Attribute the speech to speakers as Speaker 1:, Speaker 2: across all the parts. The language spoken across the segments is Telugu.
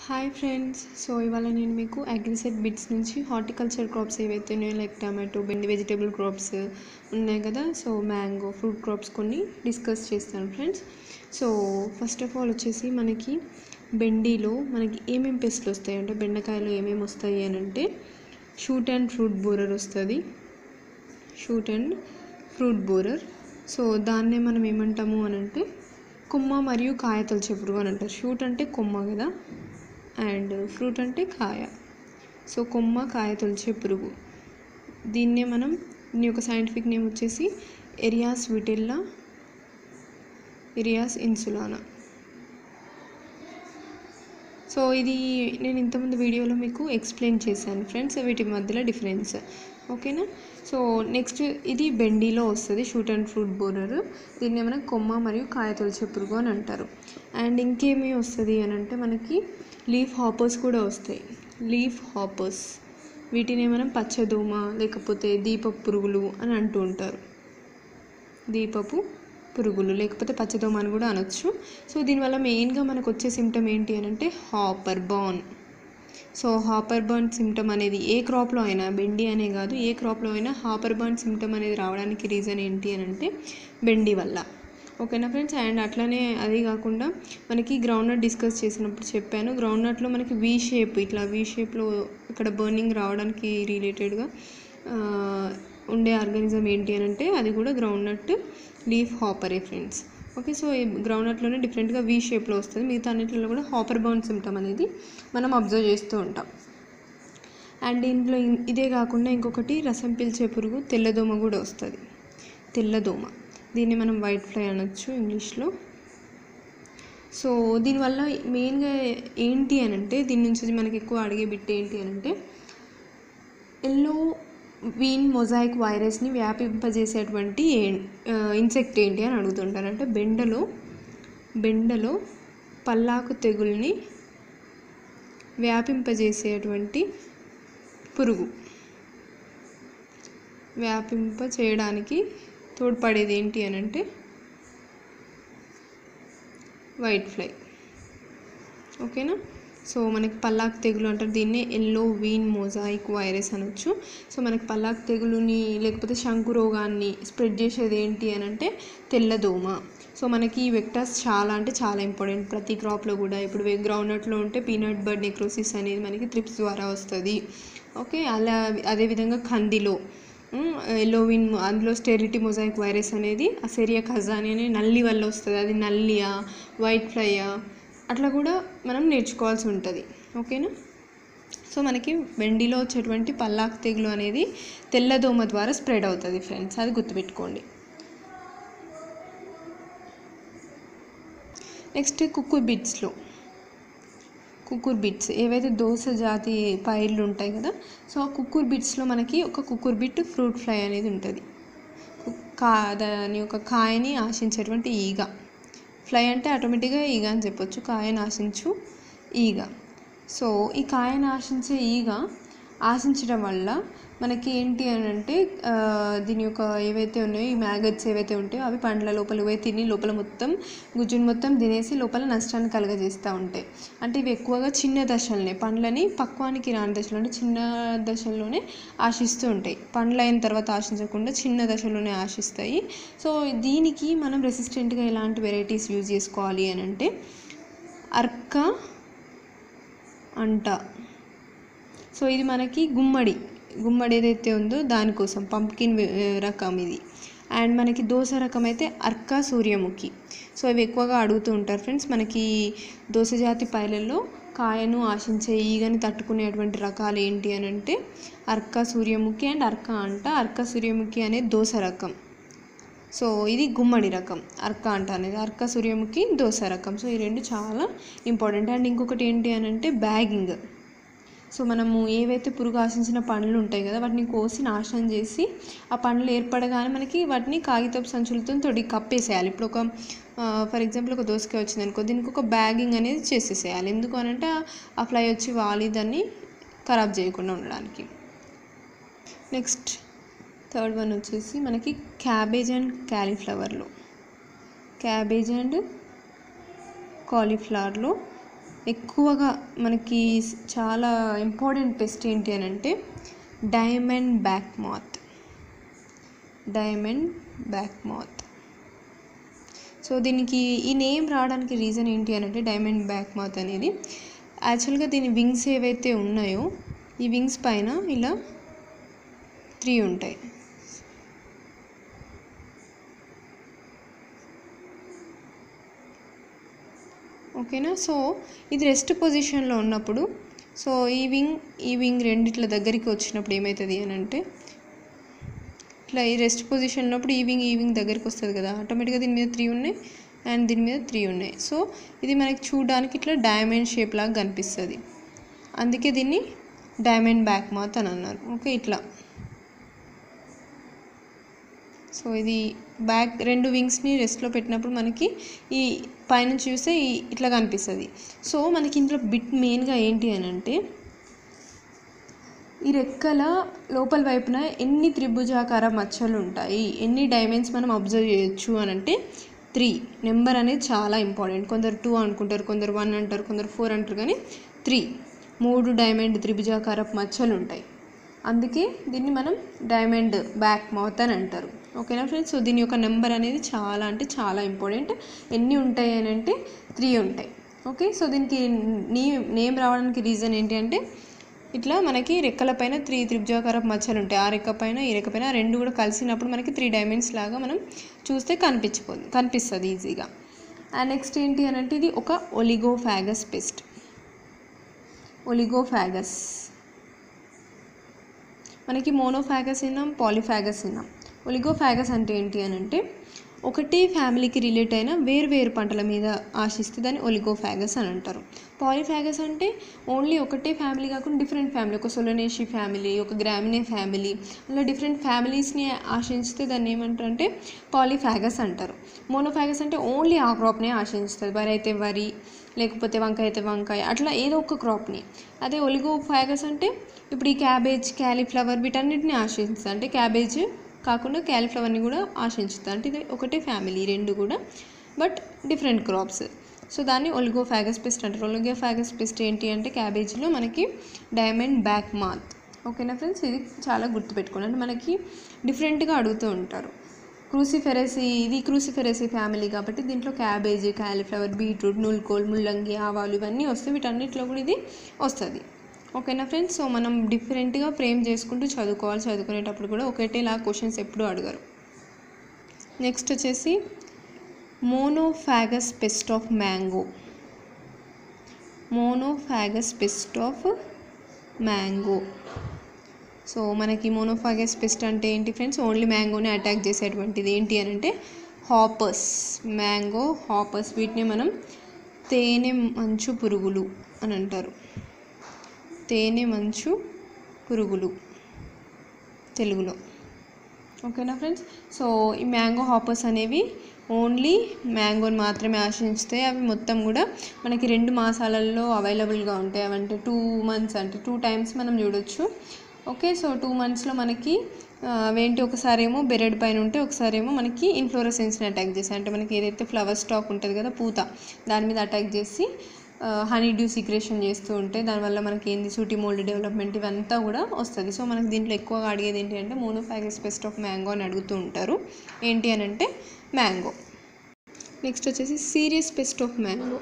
Speaker 1: హాయ్ ఫ్రెండ్స్ సో ఇవాళ నేను మీకు అగ్రిసెట్ బిట్స్ నుంచి హార్టికల్చర్ క్రాప్స్ ఏవైతే ఉన్నాయో లైక్ టమాటో బెండి వెజిటేబుల్ క్రాప్స్ ఉన్నాయి కదా సో మ్యాంగో ఫ్రూట్ క్రాప్స్ కొన్ని డిస్కస్ చేస్తాను friends so first of all వచ్చేసి మనకి బెండిలో మనకి ఏమేమి పెస్ట్లు వస్తాయి అంటే బెండకాయలో ఏమేమి వస్తాయి అని అంటే షూట్ అండ్ ఫ్రూట్ బోరర్ వస్తుంది shoot and fruit borer so దాన్నే మనం ఏమంటాము అని అంటే కొమ్మ మరియు కాయ తొలిచే పురుగు అని అంటారు షూట్ అంటే కొమ్మ కదా అండ్ ఫ్రూట్ అంటే కాయ సో కొమ్మ కాయ తొలిచే పురుగు దీన్నే మనం దీని యొక్క సైంటిఫిక్ నేమ్ వచ్చేసి ఎరియాస్ విటిల్లా ఎరియాస్ ఇన్సులానా సో ఇది నేను ఇంతకుముందు వీడియోలో మీకు ఎక్స్ప్లెయిన్ చేశాను ఫ్రెండ్స్ వీటి మధ్యలో డిఫరెన్స్ ఓకేనా సో నెక్స్ట్ ఇది బెండీలో వస్తుంది షూట్ అండ్ ఫ్రూట్ బోరర్ దీన్ని ఏమైనా కొమ్మ మరియు కాయ తొలిచే పురుగు అని అంటారు అండ్ ఇంకేమి వస్తుంది అని అంటే మనకి లీఫ్ హాపర్స్ కూడా వస్తాయి లీఫ్ హాపర్స్ వీటిని మనం పచ్చదోమ లేకపోతే దీపపు పురుగులు అని అంటూ ఉంటారు దీపపు పురుగులు లేకపోతే పచ్చదోమ అని కూడా అనొచ్చు సో దీనివల్ల మెయిన్గా మనకు వచ్చే సిమ్టమ్ ఏంటి అని అంటే hopper burn so hopper burn symptom అనేది ఏ క్రాప్లో అయినా బెండి అనే కాదు ఏ క్రాప్లో అయినా హాపర్ బర్న్ సిమ్టమ్ అనేది రావడానికి రీజన్ ఏంటి అని అంటే బెండి వల్ల ఓకేనా ఫ్రెండ్స్ అండ్ అట్లానే అది కాకుండా మనకి గ్రౌండ్నట్ డిస్కస్ చేసినప్పుడు చెప్పాను గ్రౌండ్నట్లో మనకి వీ షేప్ ఇట్లా వీ షేప్లో ఇక్కడ బర్నింగ్ రావడానికి రిలేటెడ్గా ఉండే ఆర్గానిజం ఏంటి అని అంటే అది కూడా గ్రౌండ్నట్ లీఫ్ హాపరే ఫ్రెండ్స్ ఓకే సో ఈ గ్రౌండ్నట్లోనే డిఫరెంట్గా వీ షేప్లో వస్తుంది మిగతా అన్నింటిలో కూడా హాపర్ బౌన్ సిమ్టమ్ అనేది మనం అబ్జర్వ్ చేస్తూ ఉంటాం అండ్ ఇందులో ఇన్- ఇదే కాకుండా ఇంకొకటి రసం పీల్చే పురుగు తెల్లదోమ కూడా వస్తుంది తెల్లదోమ దీన్ని మనం వైట్ ఫ్లై అనొచ్చు ఇంగ్లీష్లో సో దీనివల్ల మెయిన్గా ఏంటి అని అంటే దీని నుంచి మనకి ఎక్కువ అడిగే బిట్ ఏంటి అని అంటే ఎల్లో వీన్ మొజాయిక్ వైరస్ని వ్యాపింపజేసేటువంటి ఇన్సెక్ట్ ఏంటి అని అడుగుతుంటారు అంటే బెండలో బెండలో పల్లాకు తెగుల్ని వ్యాపింపజేసేటువంటి పురుగు వ్యాపింప చేయడానికి తోడ్పడేది ఏంటి అని అంటే వైట్ ఫ్లై ఓకేనా సో మనకి పల్లాక్ తెగులు అంటారు దీన్నే ఎల్లో వీన్ మోజాయిక్ వైరస్ అనొచ్చు సో మనకి పల్లాక్ తెగులుని లేకపోతే శంకు రోగాన్ని స్ప్రెడ్ చేసేది ఏంటి అని అంటే తెల్లదోమ సో మనకి ఈ వెక్టర్స్ చాలా అంటే చాలా ఇంపార్టెంట్ ప్రతి క్రాప్లో కూడా ఇప్పుడు గ్రౌండ్నట్లో ఉంటే పీనట్ బర్డ్ నెక్రోసిస్ అనేది మనకి త్రిప్స్ ద్వారా వస్తుంది ఓకే అలా అదేవిధంగా కందిలో ఎలోవిన్ అందులో స్టెరిటీ మొజాయిక్ వైరస్ అనేది అసెరియా ఖజాని అనే నల్లి వల్ల వస్తుంది అది నల్లియా వైట్ ఫ్లైయా అట్లా కూడా మనం నేర్చుకోవాల్సి ఉంటుంది ఓకేనా సో మనకి వెండిలో వచ్చేటువంటి పల్లాకు తెగులు అనేది తెల్లదోమ ద్వారా స్ప్రెడ్ అవుతుంది ఫ్రెండ్స్ అది గుర్తుపెట్టుకోండి నెక్స్ట్ కుక్కుర్ బిట్స్లో కుక్కుర్ బిట్స్ ఏవైతే దోస జాతి పైర్లు ఉంటాయి కదా సో ఆ కుక్కుర్ బిట్స్లో మనకి ఒక కుక్కుర్ బిట్ ఫ్రూట్ ఫ్లై అనేది ఉంటుంది కా దాని యొక్క కాయని ఆశించేటువంటి ఈగ ఫ్లై అంటే ఆటోమేటిక్గా ఈగ అని చెప్పొచ్చు కాయని ఆశించు ఈగ సో ఈ కాయని ఆశించే ఈగ ఆశించడం వల్ల మనకి ఏంటి అని అంటే ఆ, దీని యొక్క ఏవైతే ఉన్నాయో ఈ మ్యాగట్స్ ఏవైతే ఉంటాయో అవి పండ్ల లోపల పోయి తిని లోపల మొత్తం గుజ్జుని మొత్తం తినేసి లోపల నష్టాన్ని కలగజేస్తూ ఉంటాయి అంటే ఇవి ఎక్కువగా చిన్న దశలనే పండ్లని పక్వానికి రాని దశలో అంటే చిన్న దశల్లోనే ఆశిస్తూ ఉంటాయి పండ్లు అయిన తర్వాత ఆశించకుండా చిన్న దశలోనే ఆశిస్తాయి సో దీనికి మనం రెసిస్టెంట్గా ఎలాంటి వెరైటీస్ యూజ్ చేసుకోవాలి అని అంటే అర్క అంట సో ఇది మనకి గుమ్మడి గుమ్మడి ఏదైతే ఉందో దానికోసం పంప్కిన్ రకం ఇది అండ్ మనకి దోస రకం అయితే అర్క సూర్యముఖి సో ఇవి ఎక్కువగా అడుగుతూ ఉంటారు ఫ్రెండ్స్ మనకి దోస జాతి పైలల్లో కాయను ఆశించే ఈగని తట్టుకునేటువంటి రకాలు ఏంటి అని అంటే అర్క సూర్యముఖి అండ్ అర్క అంట అర్క సూర్యముఖి అనేది దోస రకం సో ఇది గుమ్మడి రకం అర్క అంట అనేది అర్క సూర్యముఖి దోస రకం సో ఈ రెండు చాలా ఇంపార్టెంట్ అండ్ ఇంకొకటి ఏంటి అని అంటే బ్యాగింగ్ సో మనము ఏవైతే పురుగు ఆశించిన పండ్లు ఉంటాయి కదా వాటిని కోసి నాశనం చేసి ఆ పండ్లు ఏర్పడగానే మనకి వాటిని కాగితపు సంచులతో తొడి కప్పేసేయాలి ఇప్పుడు ఒక ఫర్ ఎగ్జాంపుల్ ఒక దోసకాయ వచ్చింది అనుకో దీనికి ఒక బ్యాగింగ్ అనేది చేసేసేయాలి ఎందుకు అని అంటే ఆ ఫ్లై వచ్చి వాలి దాన్ని ఖరాబ్ చేయకుండా ఉండడానికి నెక్స్ట్ థర్డ్ వన్ వచ్చేసి మనకి క్యాబేజ్ అండ్ క్యాలీఫ్లవర్లో క్యాబేజ్ అండ్ కాలీఫ్లవర్లో ఎక్కువగా మనకి చాలా ఇంపార్టెంట్ పెస్ట్ ఏంటి అని అంటే diamond back moth diamond back moth so దీనికి ఈ నేమ్ రావడానికి రీజన్ ఏంటి అని అంటే డైమండ్ బ్యాక్ మాత్ అనేది యాక్చువల్గా దీని వింగ్స్ ఏవైతే ఉన్నాయో ఈ వింగ్స్ పైన ఇలా త్రీ ఉంటాయి ఓకేనా సో ఇది రెస్ట్ పొజిషన్లో ఉన్నప్పుడు సో ఈ వింగ్ ఈ వింగ్ రెండిట్ల దగ్గరికి వచ్చినప్పుడు ఏమవుతుంది అని అంటే ఇట్లా ఈ రెస్ట్ పొజిషన్ ఉన్నప్పుడు ఈ వింగ్ ఈ వింగ్ దగ్గరికి వస్తుంది కదా ఆటోమేటిక్గా దీని మీద త్రీ ఉన్నాయి అండ్ దీని మీద త్రీ ఉన్నాయి సో ఇది మనకి చూడడానికి ఇట్లా డైమండ్ షేప్ లాగా కనిపిస్తుంది అందుకే దీన్ని డైమండ్ బ్యాక్ మాత్ అని అన్నారు ఓకే ఇట్లా సో ఇది బ్యాక్ రెండు వింగ్స్ని రెస్ట్లో పెట్టినప్పుడు మనకి ఈ పైనుంచి చూస్తే ఈ ఇట్లా కనిపిస్తుంది సో మనకి ఇందులో బిట్ మెయిన్గా ఏంటి అని అంటే ఈ రెక్కల లోపల వైపున ఎన్ని త్రిభుజాకార మచ్చలు ఉంటాయి ఎన్ని డైమండ్స్ మనం అబ్జర్వ్ చేయొచ్చు అని అంటే త్రీ నెంబర్ అనేది చాలా ఇంపార్టెంట్ కొందరు టూ అనుకుంటారు కొందరు వన్ అంటారు కొందరు ఫోర్ అంటారు కానీ త్రీ మూడు డైమండ్ త్రిభుజాకార మచ్చలు ఉంటాయి అందుకే దీన్ని మనం డైమండ్ బ్యాక్ మౌత్ అని అంటారు ఓకేనా ఫ్రెండ్స్ సో దీని యొక్క నెంబర్ అనేది చాలా అంటే చాలా ఇంపార్టెంట్ ఎన్ని ఉంటాయి అని అంటే త్రీ ఉంటాయి ఓకే సో దీనికి నీ నేమ్ రావడానికి రీజన్ ఏంటి అంటే ఇట్లా మనకి రెక్కల పైన త్రీ త్రిభుజాకార మచ్చలు ఉంటాయి ఆ రెక్క పైన ఈ రెక్క పైన ఆ రెండు కూడా కలిసినప్పుడు మనకి త్రీ డైమండ్స్ లాగా మనం చూస్తే కనిపించిపోతుంది కనిపిస్తుంది ఈజీగా అండ్ నెక్స్ట్ ఏంటి అని అంటే ఇది ఒక ఒలిగోఫాగస్ పెస్ట్ ఒలిగోఫాగస్ మనకి మోనోఫాగస్ విన్నాం పాలిఫాగస్ విన్నాం ఒలిగోఫాగస్ అంటే ఏంటి అని అంటే ఒకటే ఫ్యామిలీకి రిలేట్ అయిన వేరు వేరు పంటల మీద ఆశిస్తే దాన్ని ఒలిగోఫాగస్ అని అంటారు పాలిఫాగస్ అంటే ఓన్లీ ఒకటే ఫ్యామిలీ కాకుండా డిఫరెంట్ ఫ్యామిలీ ఒక సొలనేషి ఫ్యామిలీ ఒక గ్రామినే ఫ్యామిలీ అలా డిఫరెంట్ ఫ్యామిలీస్ని ఆశించితే దాన్ని ఏమంటారు అంటే పాలిఫాగస్ అంటారు మోనోఫాగస్ అంటే ఓన్లీ ఆ క్రాప్నే ఆశించుతుంది వరి అయితే వరి లేకపోతే వంకాయ అయితే వంకాయ అట్లా ఏదో ఒక క్రాప్ని అదే ఒలిగోఫాగస్ అంటే ఇప్పుడు ఈ క్యాబేజ్ క్యాలీఫ్లవర్ వీటన్నిటిని ఆశిస్తుంది అంటే క్యాబేజ్ కాకుండా క్యాలీఫ్లవర్ని కూడా ఆశించుతుంది అంటే ఇది ఒకటే ఫ్యామిలీ రెండు కూడా బట్ డిఫరెంట్ క్రాప్స్ సో దాన్ని ఒలిగోఫాగస్ పెస్ట్ అంటారు ఒలిగోఫాగస్ పెస్ట్ ఏంటి అంటే క్యాబేజీలో మనకి డైమండ్ బ్యాక్ మాత్ ఓకేనా ఫ్రెండ్స్ ఇది చాలా గుర్తుపెట్టుకోండి అంటే మనకి డిఫరెంట్గా అడుగుతూ ఉంటారు క్రూసిఫెరసీ ఇది క్రూసిఫెరసీ ఫ్యామిలీ కాబట్టి దీంట్లో క్యాబేజీ క్యాలీఫ్లవర్ బీట్రూట్ నుల్కోల్ ముల్లంగి ఆవాలు ఇవన్నీ వస్తాయి వీటన్నిటిలో కూడా ఇది వస్తుంది ఓకేనా ఫ్రెండ్స్ సో మనం డిఫరెంట్గా ఫ్రేమ్ చేసుకుంటూ చదువుకోవాలి చదువుకునేటప్పుడు కూడా ఒకటేలా క్వశ్చన్స్ ఎప్పుడూ అడగరు నెక్స్ట్ వచ్చేసి monophagous pest of mango monophagous pest of mango so మనకి మోనోఫాగస్ పెస్ట్ అంటే ఏంటి ఫ్రెండ్స్ ఓన్లీ మ్యాంగోని అటాక్ చేసేటువంటిది ఏంటి అని అంటే హాపర్స్ మ్యాంగో హాపర్స్ వీటిని మనం తేనె మంచు పురుగులు అని అంటారు తేనె మంచు పురుగులు తెలుగులో ఓకేనా ఫ్రెండ్స్ సో ఈ మ్యాంగో హాపర్స్ అనేవి ఓన్లీ మ్యాంగోని మాత్రమే ఆశించుతాయి అవి మొత్తం కూడా మనకి రెండు మాసాలలో అవైలబుల్గా ఉంటాయి అవంటే టూ మంత్స్ అంటే టూ టైమ్స్ మనం చూడొచ్చు ఓకే సో టూ మంత్స్లో మనకి ఆ, అవేంటి ఒకసారి ఏమో బెరెడ్ పైన ఉంటే ఒకసారి ఏమో మనకి ఇన్ఫ్లోరసెన్స్ని అటాక్ చేస్తాయి అంటే మనకి ఏదైతే ఫ్లవర్ స్టాక్ ఉంటుంది కదా పూత దాని మీద అటాక్ చేసి హనీ డ్యూ సిక్రేషన్ చేస్తూ ఉంటే దానివల్ల మనకి ఏంది సూటి మోల్డ్ డెవలప్మెంట్ ఇవంతా కూడా వస్తుంది సో మనకి దీంట్లో ఎక్కువగా అడిగేది ఏంటి అంటే మోనోఫాగస్ పెస్ట్ ఆఫ్ మ్యాంగో అని అడుగుతూ ఉంటారు ఏంటి అని అంటే మ్యాంగో నెక్స్ట్ వచ్చేసి serious pest of mango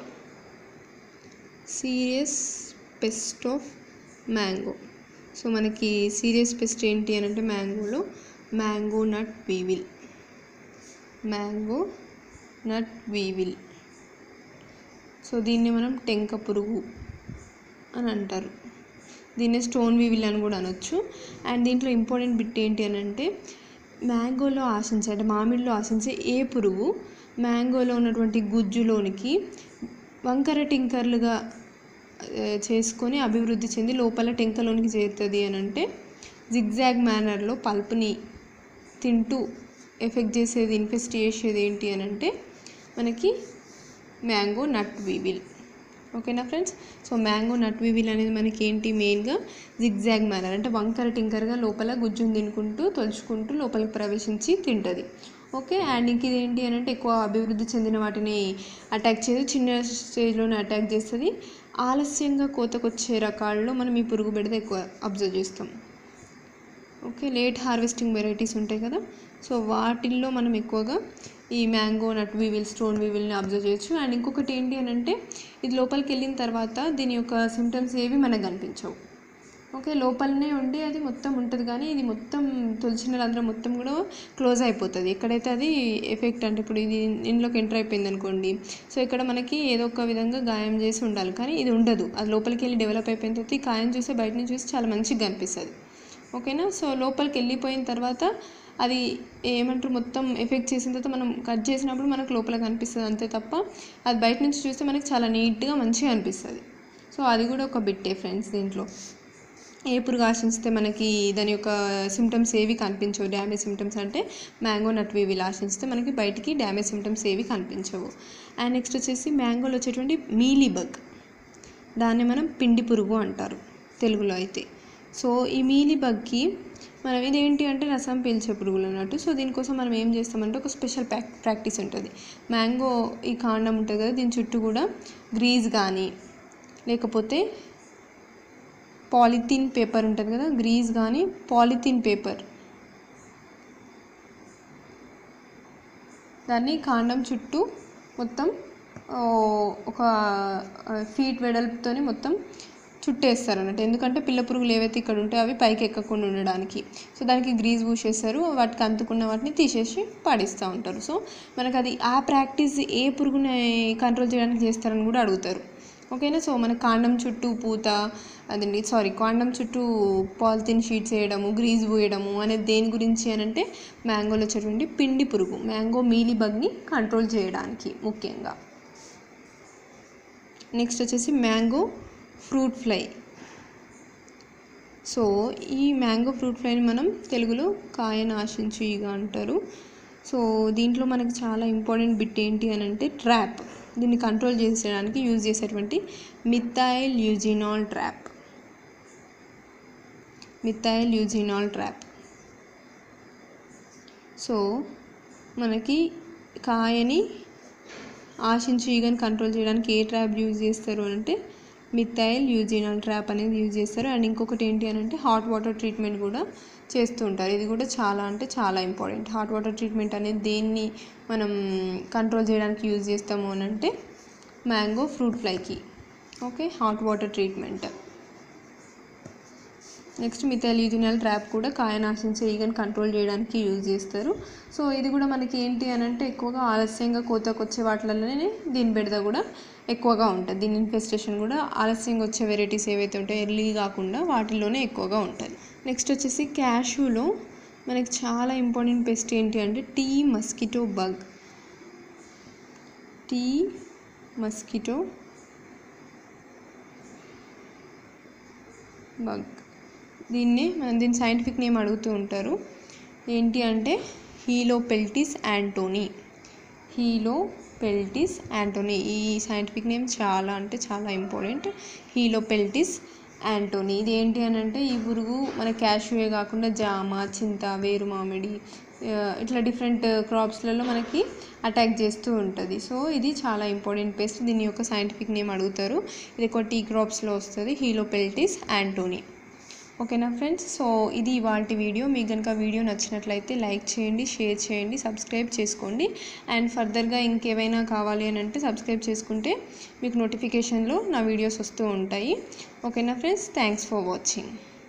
Speaker 1: serious pest of mango so మనకి సీరియస్ పెస్ట్ ఏంటి అని అంటే మ్యాంగోలో mango nut weevil mango nut weevil so దీన్ని మనం టెంక పురుగు అని అంటారు దీన్ని స్టోన్ వీవిల్ అని కూడా అనొచ్చు అండ్ దీంట్లో ఇంపార్టెంట్ బిట్ ఏంటి అని అంటే మ్యాంగోలో ఆశించే అంటే మామిడిలో ఆశించే ఏ పురుగు మ్యాంగోలో ఉన్నటువంటి గుజ్జులోనికి వంకర టింకర్లుగా ఆ, చేసుకొని అభివృద్ధి చెంది లోపల టెంకలోనికి చేరుతుంది అని అంటే జిగ్జాగ్ మేనర్లో పల్ప్ని తింటూ ఎఫెక్ట్ చేసేది ఇన్ఫెస్ట్ చేసేది ఏంటి అని అంటే మనకి మ్యాంగో నట్ వీవిల్ ఓకేనా friends so mango nut weevil అనేది మనకి ఏంటి మెయిన్గా జిగ్జాగ్ మేనర్ అంటే వంకర టింకర్గా లోపల గుజ్జును తినుకుంటూ తొలుచుకుంటూ లోపలికి ప్రవేశించి తింటుంది ఓకే అండ్ ఇంక ఇది ఏంటి అని అంటే ఎక్కువ అభివృద్ధి చెందిన వాటిని అటాక్ చేయదు చిన్న స్టేజ్లోనే అటాక్ చేస్తుంది ఆలస్యంగా కోతకొచ్చే రకాల్లో మనం ఈ పురుగు బెడద ఎక్కువ అబ్జర్వ్ చేస్తాం ఓకే లేట్ హార్వెస్టింగ్ వెరైటీస్ ఉంటాయి కదా సో వాటిల్లో మనం ఎక్కువగా ఈ మ్యాంగో నట్ వీవిల్ స్టోన్ వీవిల్ని అబ్జర్వ్ చేయొచ్చు అండ్ ఇంకొకటి ఏంటి అని అంటే ఇది లోపలికి వెళ్ళిన తర్వాత దీని యొక్క సిమ్టమ్స్ ఏవి మనకు కనిపించవు ఓకే లోపలనే ఉండి అది మొత్తం ఉంటుంది కానీ ఇది మొత్తం తొలిచిన రంధ్రం మొత్తం కూడా క్లోజ్ అయిపోతుంది ఎక్కడైతే అది ఎఫెక్ట్ అంటే ఇప్పుడు ఇది ఇంట్లోకి ఎంటర్ అయిపోయింది అనుకోండి సో ఇక్కడ మనకి ఏదో ఒక విధంగా గాయం చేసి ఉండాలి కానీ ఇది ఉండదు అది లోపలికి వెళ్ళి డెవలప్ అయిపోయిన తర్వాత ఈ కాయం చూస్తే బయట నుంచి చూస్తే చాలా మంచిగా కనిపిస్తుంది ఓకేనా సో లోపలికి వెళ్ళిపోయిన తర్వాత అది ఏమంటారు మొత్తం ఎఫెక్ట్ చేసిన తర్వాత మనం కట్ చేసినప్పుడు మనకు లోపల కనిపిస్తుంది అంతే తప్ప అది బయట నుంచి చూస్తే మనకి చాలా నీట్గా మంచిగా అనిపిస్తుంది సో అది కూడా ఒక బిట్టే ఫ్రెండ్స్ దీంట్లో ఏ పురుగు ఆశించితే మనకి దాని యొక్క సిమ్టమ్స్ ఏవి కనిపించవు డ్యామేజ్ సిమ్టమ్స్ అంటే మ్యాంగో నట్ వీవిల్ ఆశించితే మనకి బయటికి డ్యామేజ్ సిమ్టమ్స్ ఏవి కనిపించవు అండ్ నెక్స్ట్ వచ్చేసి మ్యాంగోలో వచ్చేటువంటి మీలీ బగ్ దాన్ని మనం పిండి పురుగు అంటారు తెలుగులో అయితే సో ఈ మీలీ బగ్కి మనం ఇదేంటి అంటే రసం పీల్చే పురుగులు అన్నట్టు సో దీనికోసం మనం ఏం చేస్తామంటే ఒక స్పెషల్ ప్రాక్ ప్రాక్టీస్ ఉంటుంది మ్యాంగో ఈ కాండం ఉంటుంది కదా దీని చుట్టూ కూడా గ్రీజ్ కానీ లేకపోతే పాలిథీన్ పేపర్ ఉంటుంది కదా గ్రీజ్ కానీ పాలిథీన్ పేపర్ దాన్ని కాండం చుట్టూ మొత్తం ఓ, ఒక ఫీట్ వెడల్పుతోని మొత్తం చుట్టేస్తారు అన్నట్టు ఎందుకంటే పిల్ల పురుగులు ఏవైతే ఇక్కడ ఉంటాయో అవి పైకి ఎక్కకుండా ఉండడానికి సో దానికి గ్రీజ్ పూసేస్తారు వాటికి అంతుకున్న వాటిని తీసేసి పాడేస్తూ ఉంటారు సో మనకు అది ఆ ప్రాక్టీస్ ఏ పురుగుని కంట్రోల్ చేయడానికి చేస్తారని కూడా అడుగుతారు ఓకేనా సో మన కాండం చుట్టూ పూత అదండి సారీ కాండం చుట్టూ పాలిథిన్ షీట్స్ వేయడము గ్రీజ్ పూయడము అనేది దేని గురించి అని అంటే మ్యాంగోలో వచ్చేటువంటి పిండి పురుగు మ్యాంగో మీలీ బగ్ని కంట్రోల్ చేయడానికి ముఖ్యంగా నెక్స్ట్ వచ్చేసి మ్యాంగో ఫ్రూట్ ఫ్లై సో ఈ మ్యాంగో ఫ్రూట్ ఫ్లైని మనం తెలుగులో కాయను ఆశించు ఈగ అంటారు సో దీంట్లో మనకి చాలా ఇంపార్టెంట్ బిట్ ఏంటి అని అంటే ట్రాప్ దీన్ని కంట్రోల్ చేసేయడానికి యూజ్ చేసేటువంటి methyl eugenol trap methyl eugenol trap so మనకి కాయని ఆశించు ఈగని కంట్రోల్ చేయడానికి ఏ ట్రాప్ యూజ్ చేస్తారు అని అంటే మిథైల్ యూజినల్ ట్రాప్ అనేది యూజ్ చేస్తారు అండ్ ఇంకొకటి ఏంటి అని అంటే హాట్ వాటర్ ట్రీట్మెంట్ కూడా చేస్తూ ఉంటారు ఇది కూడా చాలా అంటే చాలా ఇంపార్టెంట్ హాట్ వాటర్ ట్రీట్మెంట్ అనేది దేన్ని మనం కంట్రోల్ చేయడానికి యూజ్ చేస్తాము అని అంటే మ్యాంగో ఫ్రూట్ ఫ్లైకి okay hot water treatment next methyl eugenol trap కూడా కాయను ఆశించే ఈగని కంట్రోల్ చేయడానికి యూజ్ చేస్తారు సో ఇది కూడా మనకి ఏంటి అని అంటే ఎక్కువగా ఆలస్యంగా కోతకు వచ్చే వాటిలోనే దీని బెడద కూడా ఎక్కువగా ఉంటుంది దీని ఇన్ఫెస్టేషన్ కూడా ఆలస్యంగా వచ్చే వెరైటీస్ ఏవైతే ఉంటాయో ఎర్లీ కాకుండా వాటిల్లోనే ఎక్కువగా ఉంటుంది నెక్స్ట్ వచ్చేసి క్యాషూలో మనకి చాలా ఇంపార్టెంట్ పెస్ట్ ఏంటి అంటే tea mosquito bug tea mosquito bug దీన్ని మనం దీని సైంటిఫిక్ నేమ్ అడుగుతూ ఉంటారు ఏంటి అంటే Helopeltis antonii Helopeltis antonii ఈ సైంటిఫిక్ నేమ్ చాలా అంటే చాలా ఇంపార్టెంట్ హీలో పెల్టిస్ యాంటోనీ ఇది ఏంటి అని అంటే ఈ పురుగు మన క్యాష్యూయే కాకుండా జామ చింత వేరు మామిడి ఆ, ఇట్లా డిఫరెంట్ క్రాప్స్లలో మనకి అటాక్ చేస్తూ ఉంటుంది సో ఇది చాలా ఇంపార్టెంట్ పేస్ట్ దీని యొక్క సైంటిఫిక్ నేమ్ అడుగుతారు ఇది ఒక టీ క్రాప్స్లో వస్తుంది హీలో పెల్టిస్ యాంటోనీ ఓకేనా ఫ్రెండ్స్ సో ఇది ఇవాళ వీడియో మీకు కనుక వీడియో నచ్చినట్లయితే లైక్ చేయండి షేర్ చేయండి సబ్స్క్రైబ్ చేసుకోండి అండ్ ఫర్దర్గా ఇంకేమైనా కావాలి అని అంటే సబ్స్క్రైబ్ చేసుకుంటే మీకు నోటిఫికేషన్లో నా వీడియోస్ వస్తూ ఉంటాయి ఓకేనా ఫ్రెండ్స్ థ్యాంక్స్ ఫర్ వాచింగ్